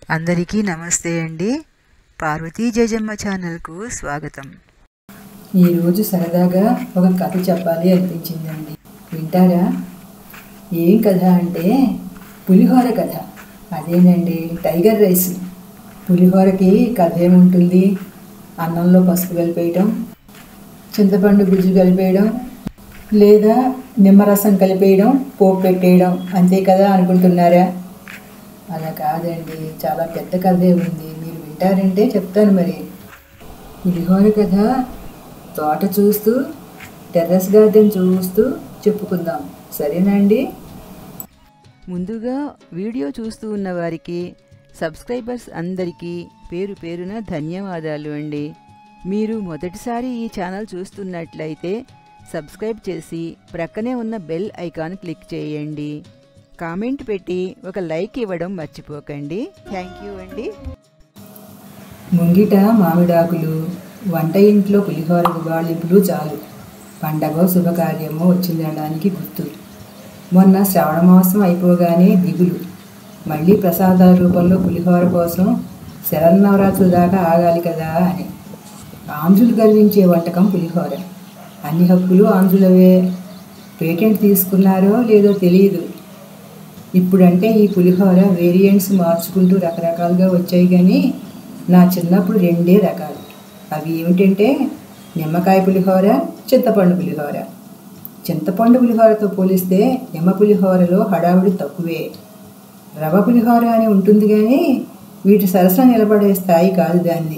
అందరికీ నమస్తే అండి పార్వతీ జయజమ్మ ఛానల్కు స్వాగతం ఈరోజు సరదాగా ఒక కథ చెప్పాలి అనిపించిందండి వింటారా ఏం కథ అంటే పులిహోర కథ అదేనండి టైగర్ రైస్ పులిహోరకి కథ ఏముంటుంది అన్నంలో పసుపు కలిపేయటం చింతపండు గుజ్జు కలిపేయడం లేదా నిమ్మరసం కలిపేయడం పోపు పెట్టేయడం అంతే కదా అనుకుంటున్నారా అలా కాదండి చాలా పెద్ద కథే ఉంది మీరు వింటారంటే చెప్తాను మరి పులిహోర కథ తోట చూస్తూ టెర్రస్ గార్డెన్ చూస్తూ చెప్పుకుందాం సరేనా అండి ముందుగా వీడియో చూస్తూ ఉన్న వారికి సబ్స్క్రైబర్స్ అందరికీ పేరు పేరున ధన్యవాదాలు అండి మీరు మొదటిసారి ఈ ఛానల్ చూస్తున్నట్లయితే సబ్స్క్రైబ్ చేసి ప్రక్కనే ఉన్న బెల్ ఐకాన్ క్లిక్ చేయండి కామెంట్ పెట్టి ఒక లైక్ ఇవ్వడం మర్చిపోకండి థ్యాంక్ యూ అండి ముంగిట మామిడాకులు వంట ఇంట్లో పులిహోర గుబాళింపులు చాలు పండగో శుభకార్యమో వచ్చిందనడానికి గుర్తు మొన్న శ్రావణ మాసం అయిపోగానే దిగులు మళ్ళీ ప్రసాదాల రూపంలో పులిహోర కోసం శరన్నవరాత్రుల దాకా ఆగాలి కదా అని ఆంధ్రులు గర్వించే వంటకం పులిహోర అన్ని హక్కులు ఆంధ్రులవే పేటెంట్ తీసుకున్నారో లేదో తెలియదు ఇప్పుడంటే ఈ పులిహోర వేరియంట్స్ మార్చుకుంటూ రకరకాలుగా వచ్చాయి కానీ నా చిన్నప్పుడు రెండే రకాలు అవి ఏమిటంటే నిమ్మకాయ పులిహోర చింతపండు పులిహోర చింతపండు పులిహోరతో పోలిస్తే నిమ్మ పులిహోరలో హడావుడి తక్కువే రవ పులిహోర అని ఉంటుంది కానీ వీటి సరసన నిలబడే స్థాయి కాదు దాన్ని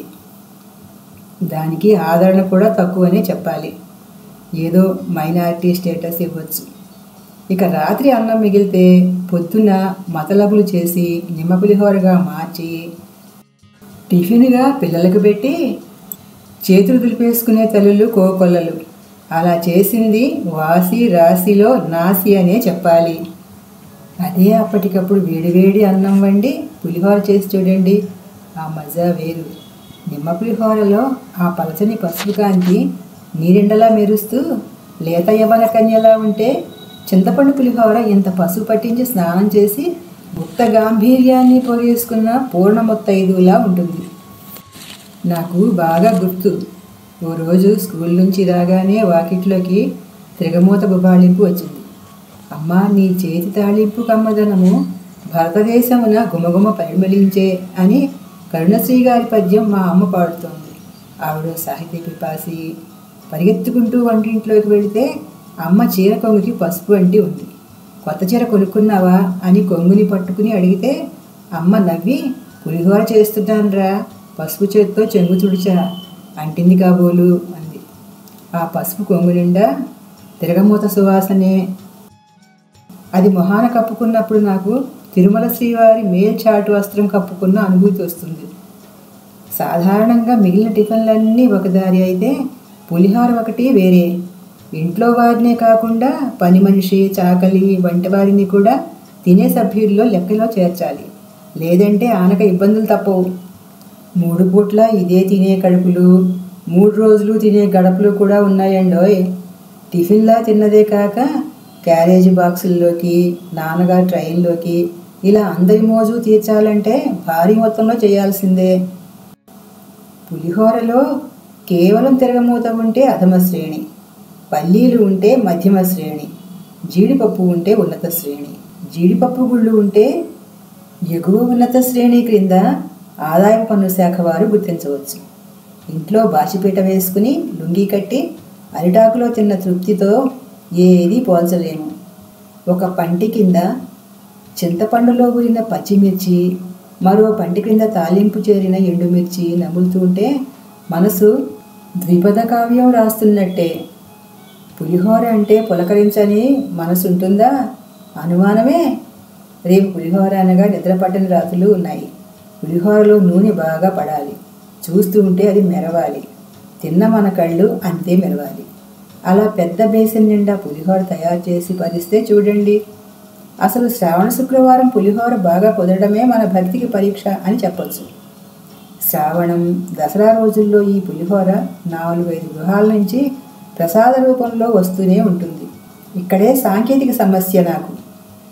దానికి ఆదరణ కూడా తక్కువనే చెప్పాలి ఏదో మైనారిటీ స్టేటస్ ఇవ్వచ్చు ఇక రాత్రి అన్నం మిగిలితే పొద్దున మతలబులు చేసి నిమ్మ పులిహోరగా మార్చి టిఫిన్గా పిల్లలకు పెట్టి చేతులు దులిపేసుకునే తల్లులు కోకొల్లలు అలా చేసింది వాసి రాశిలో నాసి అనే చెప్పాలి అదే అప్పటికప్పుడు వేడివేడి అన్నం వండి పులిహోర చేసి చూడండి ఆ మజా వేరు నిమ్మ పులిహోరలో ఆ పలచని పసుపు కాంతి నీరెండలా మెరుస్తూ లేత యవన కన్యలా ఉంటే చింతపండు పులిహోర ఇంత పసుపు పట్టించి స్నానం చేసి గుప్త గాంభీర్యాన్ని పొగేసుకున్న పూర్ణ మొత్తైదులా ఉంటుంది నాకు బాగా గుర్తు ఓ రోజు స్కూల్ నుంచి రాగానే వాకిట్లోకి తిరగమూత గుబాళింపు వచ్చింది అమ్మా నీ చేతి తాళింపు కమ్మదనము భారతదేశమున గుమగుమ పరిమళించే అని కరుణశ్రీ గారి పద్యం మా అమ్మ పాడుతోంది ఆవిడ సాహితీ పిపాసి పరిగెత్తుకుంటూ వంటింట్లోకి వెళితే అమ్మ చీర కొంగుకి పసుపు అంటి ఉంది కొత్త చీర కొనుక్కున్నావా అని కొంగుని పట్టుకుని అడిగితే అమ్మ నవ్వి పులిహోర చేస్తున్నానరా పసుపు చేత్తో చెంగు తుడిచా అంటింది కాబోలు అంది ఆ పసుపు కొంగు నిండా తిరగమూత సువాసనే అది మొహాన కప్పుకున్నప్పుడు నాకు తిరుమల శ్రీవారి మేల్చాటు వస్త్రం కప్పుకున్న అనుభూతి వస్తుంది సాధారణంగా మిగిలిన టిఫిన్లన్నీ ఒకదారి అయితే పులిహోర ఒకటి వేరే ఇంట్లో వారినే కాకుండా పని మనిషి చాకలి వంటి వారిని కూడా తినే సభ్యుల్లో లెక్కలో చేర్చాలి లేదంటే ఆనక ఇబ్బందులు తప్పవు మూడు పూట్ల ఇదే తినే కడుపులు మూడు రోజులు తినే గడపలు కూడా ఉన్నాయండోయ్ టిఫిన్లా తిన్నదే కాక క్యారేజీ బాక్సుల్లోకి నాన్నగారు ట్రైన్లోకి ఇలా అందరి మోజు తీర్చాలంటే భారీ మొత్తంలో చేయాల్సిందే పులిహోరలో కేవలం తిరగమూత ఉంటే అధమ శ్రేణి పల్లీలు ఉంటే మధ్యమ శ్రేణి జీడిపప్పు ఉంటే ఉన్నత శ్రేణి జీడిపప్పు గుళ్ళు ఉంటే ఎగువ ఉన్నత శ్రేణి క్రింద ఆదాయ పన్ను శాఖ వారు గుర్తించవచ్చు ఇంట్లో బాచిపీట వేసుకుని లుంగి కట్టి అరిటాకులో తిన్న తృప్తితో ఏది పోల్చలేము ఒక పంటి కింద చింతపండులో ఊరిన పచ్చిమిర్చి మరో పంటి క్రింద తాలింపు చేరిన ఎండుమిర్చి నములుతుంటే మనసు ద్విపద కావ్యం రాస్తున్నట్టే పులిహోర అంటే పులకరించని మనసు ఉంటుందా అనుమానమే రేపు పులిహోర అనగా నిద్ర పట్టని రాత్రులు ఉన్నాయి పులిహోరలో నూనె బాగా పడాలి చూస్తూ ఉంటే అది మెరవాలి తిన్న మన కళ్ళు అంతే మెరవాలి అలా పెద్ద బేసిన్ నిండా పులిహోర తయారు చేసి పరిస్తే చూడండి అసలు శ్రావణ శుక్రవారం పులిహోర బాగా కుదరడమే మన భక్తికి పరీక్ష అని చెప్పొచ్చు శ్రావణం దసరా రోజుల్లో ఈ పులిహోర నాలుగైదు గృహాల నుంచి ప్రసాద రూపంలో వస్తూనే ఉంటుంది ఇక్కడే సాంకేతిక సమస్య నాకు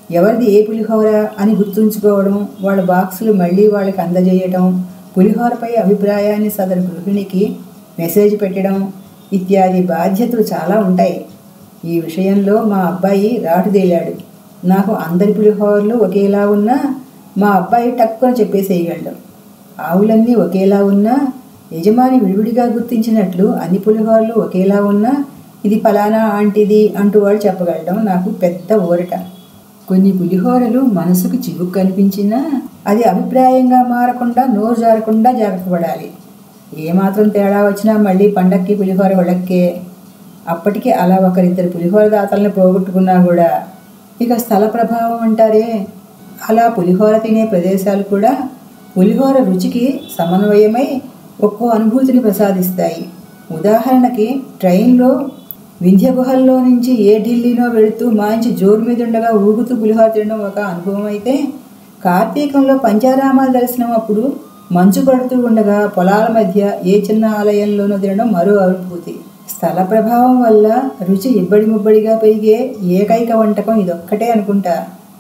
ఎవరిది ఏ పులిహోర అని గుర్తుంచుకోవడం వాళ్ళ బాక్సులు మళ్ళీ వాళ్ళకి అందజేయటం పులిహోరపై అభిప్రాయాన్ని సదరు గృహిణికి మెసేజ్ పెట్టడం ఇత్యాది బాధ్యతలు చాలా ఉంటాయి ఈ విషయంలో మా అబ్బాయి రాటుదేలాడు నాకు అందరి పులిహోరలు ఒకేలా ఉన్నా మా అబ్బాయి టక్కున చెప్పేసేయగలడు ఆవులన్నీ ఒకేలా ఉన్నా యజమాని విడివిడిగా గుర్తించినట్లు అన్ని పులిహోరలు ఒకేలా ఉన్నా ఇది ఫలానా ఆంటిది అంటూ వాడు చెప్పగలడం నాకు పెద్ద ఊరట కొన్ని పులిహోరలు మనసుకు చివుకు కనిపించినా అది అభిప్రాయంగా మారకుండా నోరు జారకుండా జాగ్రత్త పడాలి ఏమాత్రం తేడా వచ్చినా మళ్ళీ పండక్కి పులిహోర వెళ్ళక్కే అప్పటికి అలా ఒకరిద్దరు పులిహోర దాతల్ని పోగొట్టుకున్నా కూడా ఇక స్థల ప్రభావం అంటారే అలా పులిహోర తినే ప్రదేశాలు కూడా పులిహోర రుచికి సమన్వయమై ఒక్కో అనుభూతిని ప్రసాదిస్తాయి ఉదాహరణకి ట్రైన్లో వింధ్య గుహల్లో నుంచి ఏ ఢిల్లీనో వెళుతూ మాంచి జోరు మీద ఉండగా ఊగుతూ పులిహోర తినడం ఒక అనుభవం అయితే కార్తీకంలో పంచారామాల దర్శనం అప్పుడు మంచు పడుతూ ఉండగా పొలాల మధ్య ఏ చిన్న ఆలయంలోనో తినడం మరో అనుభూతి స్థల ప్రభావం వల్ల రుచి ఇబ్బడి ముబ్బడిగా పెరిగే ఏకైక వంటకం ఇదొక్కటే అనుకుంటా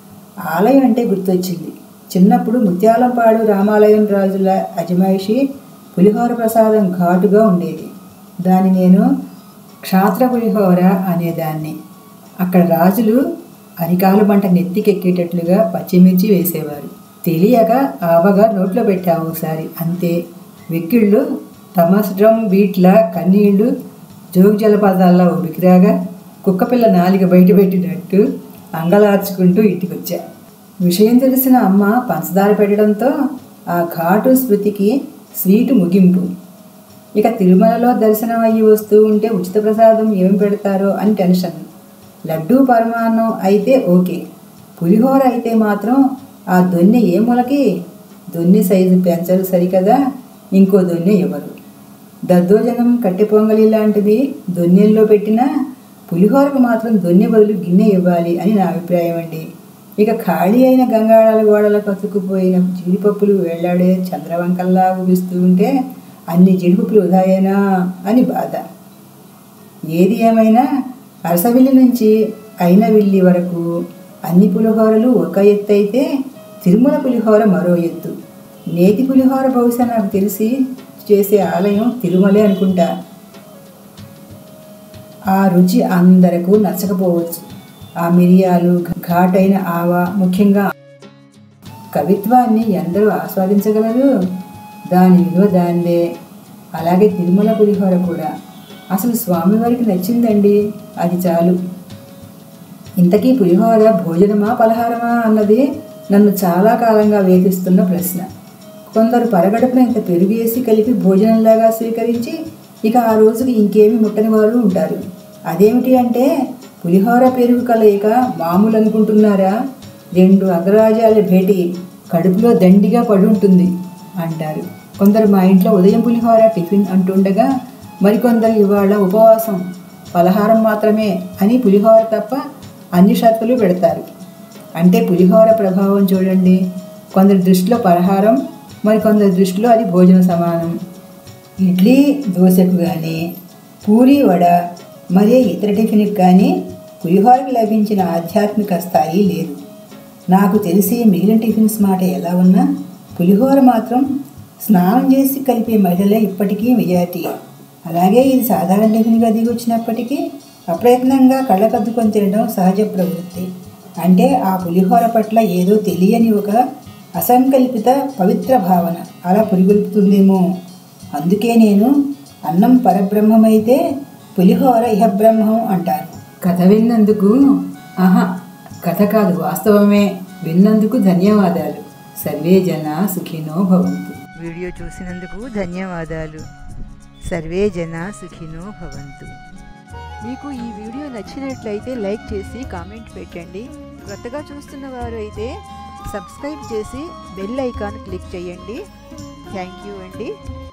ఆలయం అంటే గుర్తొచ్చింది చిన్నప్పుడు ముత్యాలంపాడు రామాలయం రాజుల అజమాయిషి పులిహోర ప్రసాదం ఘాటుగా ఉండేది దాన్ని నేను క్షాత్ర పులిహోర అనేదాన్ని అక్కడ రాజులు అరికాలు మంట నెత్తికెక్కేటట్లుగా పచ్చిమిర్చి వేసేవారు తెలియక ఆవగా నోట్లో పెట్టావు ఒకసారి అంతే వెక్కిళ్ళు తమస్రం వీట్ల కన్నీళ్లు జోగు జలపాతాల్లో ఉబికిరాగా కుక్కపిల్ల నాలిక బయట పెట్టినట్టు అంగలార్చుకుంటూ ఇంటికొచ్చా విషయం తెలిసిన అమ్మ పంచదార పెట్టడంతో ఆ ఘాటు స్మృతికి స్వీటు ముగింపు ఇక తిరుమలలో దర్శనం అయ్యి వస్తూ ఉంటే ఉచిత ప్రసాదం ఏమి పెడతారో అని టెన్షన్ లడ్డూ పరమాన్నం అయితే ఓకే పులిహోర అయితే మాత్రం ఆ దొన్నె ఏ మొలకి దొన్నె సైజు పెంచరు సరికదా ఇంకో దొన్నె ఇవ్వరు దద్దోజనం కట్టె పొంగలి లాంటిది దొన్నెల్లో పెట్టినా పులిహోరకు మాత్రం దొన్నె బదులు గిన్నె ఇవ్వాలి అని నా అభిప్రాయం అండి ఇక ఖాళీ అయిన గంగాళాల గోడల కతుక్కుపోయిన జీడిపప్పులు వేళ్లాడే చంద్రవంకల్లా ఊపిస్తూ ఉంటే అన్ని జీడిపప్పులు వృధాయేనా అని బాధ ఏది ఏమైనా అరసవిల్లి నుంచి అయినవిల్లి వరకు అన్ని పులిహోరలు ఒక ఎత్తు అయితే తిరుమల పులిహోర మరో ఎత్తు నేతి పులిహోర బహుశా నాకు తెలిసి చేసే ఆలయం తిరుమలే అనుకుంటా ఆ రుచి అందరకు నచ్చకపోవచ్చు ఆ మిరియాలు ఘాటైన ఆవ ముఖ్యంగా కవిత్వాన్ని ఎందరూ ఆస్వాదించగలరు దాని విలువ దాందే అలాగే తిరుమల పులిహోర కూడా అసలు స్వామివారికి నచ్చిందండి అది చాలు ఇంతకీ పులిహోర భోజనమా పలహారమా అన్నది నన్ను చాలా కాలంగా వేధిస్తున్న ప్రశ్న కొందరు పరగడుపున ఇంత పెరుగేసి కలిపి భోజనంలాగా స్వీకరించి ఇక ఆ రోజుకి ఇంకేమీ ముట్టని వారు ఉంటారు అదేమిటి అంటే పులిహోర పెరుగు కలయిక మామూలు అనుకుంటున్నారా రెండు అగ్రరాజ్యాల భేటీ కడుపులో దండిగా పడి ఉంటుంది అంటారు కొందరు మా ఇంట్లో ఉదయం పులిహోర టిఫిన్ అంటుండగా మరికొందరు ఇవాళ ఉపవాసం పలహారం మాత్రమే అని పులిహోర తప్ప అన్ని షరతులు పెడతారు అంటే పులిహోర ప్రభావం చూడండి కొందరి దృష్టిలో పలహారం మరికొందరి దృష్టిలో అది భోజన సమానం ఇడ్లీ దోశకు కానీ పూరి వడ మరే ఇతర టిఫిన్కి కానీ పులిహోరకు లభించిన ఆధ్యాత్మిక స్థాయి లేదు నాకు తెలిసి మిగిలిన టిఫిన్స్ మాట ఎలా ఉన్నా పులిహోర మాత్రం స్నానం చేసి కలిపే మహిళలే ఇప్పటికీ మెజారిటీ అలాగే ఇది సాధారణ టిఫిన్గా దిగి వచ్చినప్పటికీ అప్రయత్నంగా కళ్ళకద్దుకొని తినడం సహజ ప్రవృత్తి అంటే ఆ పులిహోర పట్ల ఏదో తెలియని ఒక అసంకల్పిత పవిత్ర భావన అలా పురిగొల్పుతుందేమో అందుకే నేను అన్నం పరబ్రహ్మమైతే పులిహోర ఇహబ్రహ్మం అంటారు కథ విన్నందుకు ఆహా కథ కాదు వాస్తవమే విన్నందుకు ధన్యవాదాలు సర్వే జన సుఖినో భవంతు వీడియో చూసినందుకు ధన్యవాదాలు సర్వే జన సుఖినో భవంతు మీకు ఈ వీడియో నచ్చినట్లయితే లైక్ చేసి కామెంట్ పెట్టండి కొత్తగా చూస్తున్న వారు అయితే సబ్స్క్రైబ్ చేసి బెల్ ఐకాన్ క్లిక్ చేయండి థ్యాంక్ యూ అండి